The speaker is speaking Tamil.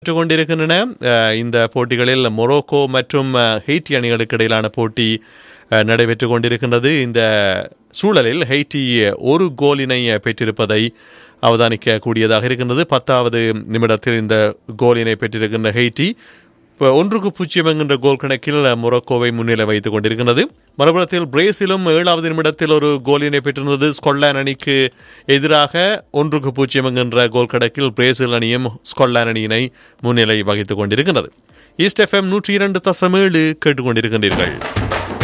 பெற்றுக் கொண்டிருக்கின்றன அஹ், இந்த போட்டிகளில் மொரோக்கோ மற்றும் அஹ், ஹெய்ட்டி அணிகளுக்கு இடையிலான போட்டி அஹ், நடைபெற்றுக் கொண்டிருக்கின்றது இந்த சூழலில் ஹெய்ட்டி ஒரு கோலினை அஹ், பெற்றிருப்பதை அவதானிக்க கூடியதாக இருக்கின்றது பத்தாவது நிமிடத்தில் இந்த கோலினை பெற்றிருக்கின்ற ஹெய்ட்டி இப்போ ஒன்றுக்கு பூஜ்ஜியம் என்கின்ற கோல் கணக்கில் மொரோக்கோவை முன்னிலை வைத்துக் கொண்டிருக்கிறது மறுபுறத்தில் பிரேசிலும் ஏழாவது நிமிடத்தில் ஒரு கோலினை பெற்றிருந்தது ஸ்கொட்லாந்து அணிக்கு எதிராக ஒன்றுக்கு பூஜ்ஜியம் என்கின்ற கோல் கணக்கில் பிரேசில் அணியும் ஸ்கொட்லாந்து அணியினை முன்னிலை வகித்துக் கொண்டிருக்கிறது ஈஸ்ட் எஃப்எம் நூற்றி இரண்டு தசம் ஏழு கேட்டுக்கொண்டிருக்கின்றீர்கள்